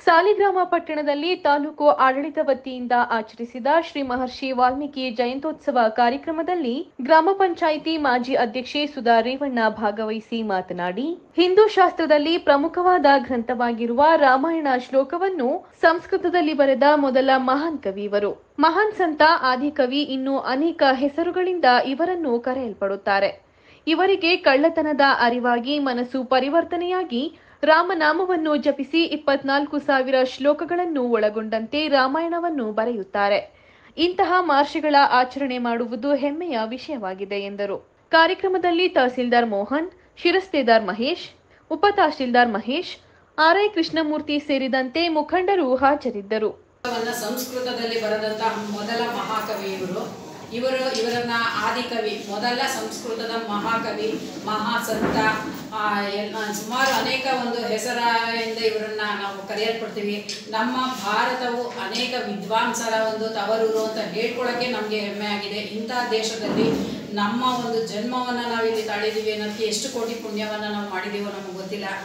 ಸಾಲಿಗ್ರಾಮ ಪಟ್ಟಣದಲ್ಲಿ ತಾಲೂಕು ಆಡಳಿತ ವತಿಯಿಂದ ಆಚರಿಸಿದ ಶ್ರೀ ಮಹರ್ಷಿ ವಾಲ್ಮೀಕಿ ಜಯಂತ್ಯೋತ್ಸವ ಕಾರ್ಯಕ್ರಮದಲ್ಲಿ ಗ್ರಾಮ ಪಂಚಾಯಿತಿ ಮಾಜಿ ಅಧ್ಯಕ್ಷೆ ಸುಧಾ ರೇವಣ್ಣ ಭಾಗವಹಿಸಿ ಮಾತನಾಡಿ ಹಿಂದೂ ಶಾಸ್ತ್ರದಲ್ಲಿ ಪ್ರಮುಖವಾದ ಗ್ರಂಥವಾಗಿರುವ ರಾಮಾಯಣ ಶ್ಲೋಕವನ್ನು ಸಂಸ್ಕೃತದಲ್ಲಿ ಬರೆದ ಮೊದಲ ಮಹಾನ್ ಕವಿ ಇವರು ಮಹಾನ್ ಸಂತ ಆದಿಕವಿ ಇನ್ನು ಅನೇಕ ಹೆಸರುಗಳಿಂದ ಇವರನ್ನು ಕರೆಯಲ್ಪಡುತ್ತಾರೆ ಇವರಿಗೆ ಕಳ್ಳತನದ ಅರಿವಾಗಿ ಮನಸ್ಸು ಪರಿವರ್ತನೆಯಾಗಿ ರಾಮನಾಮವನ್ನು ಜಪಿಸಿ ಇಪ್ಪತ್ನಾಲ್ಕು ಸಾವಿರ ಶ್ಲೋಕಗಳನ್ನು ಒಳಗೊಂಡಂತೆ ರಾಮಾಯಣವನ್ನು ಬರೆಯುತ್ತಾರೆ ಇಂತಹ ಮಾರ್ಷಗಳ ಆಚರಣೆ ಮಾಡುವುದು ಹೆಮ್ಮೆಯ ವಿಷಯವಾಗಿದೆ ಎಂದರು ಕಾರ್ಯಕ್ರಮದಲ್ಲಿ ತಹಸೀಲ್ದಾರ್ ಮೋಹನ್ ಶಿರಸ್ತೇದಾರ್ ಮಹೇಶ್ ಉಪ ತಹಸೀಲ್ದಾರ್ ಮಹೇಶ್ ಆರ್ಐ ಕೃಷ್ಣಮೂರ್ತಿ ಸೇರಿದಂತೆ ಮುಖಂಡರು ಹಾಜರಿದ್ದರು ವನ್ನ ಸಂಸ್ಕೃತದಲ್ಲಿ ಬರೆದಂತಹ ಮೊದಲ ಮಹಾಕವಿ ಇವರು ಇವರು ಇವರನ್ನ ಆದಿಕವಿ ಮೊದಲ ಸಂಸ್ಕೃತದ ಮಹಾಕವಿ ಮಹಾಸಂತ ಆ, ಎಲ್ಲ ಸುಮಾರು ಅನೇಕ ಒಂದು ಹೆಸರಿಂದ ಇವರನ್ನ ನಾವು ಕರೆಯಲ್ಪಡ್ತೀವಿ ನಮ್ಮ ಭಾರತವು ಅನೇಕ ವಿದ್ವಾಂಸರ ಒಂದು ತವರೂರು ಅಂತ ಹೇಳ್ಕೊಳ್ಳೋಕ್ಕೆ ನಮಗೆ ಹೆಮ್ಮೆ ಆಗಿದೆ ಇಂಥ ದೇಶದಲ್ಲಿ ನಮ್ಮ ಒಂದು ಜನ್ಮವನ್ನು ನಾವಿಲ್ಲಿ ತಾಳಿದ್ದೀವಿ ಅನ್ನೋದಕ್ಕೆ ಎಷ್ಟು ಕೋಟಿ ಪುಣ್ಯವನ್ನು ನಾವು ಮಾಡಿದ್ದೀವೋ ನಮಗೆ ಗೊತ್ತಿಲ್ಲ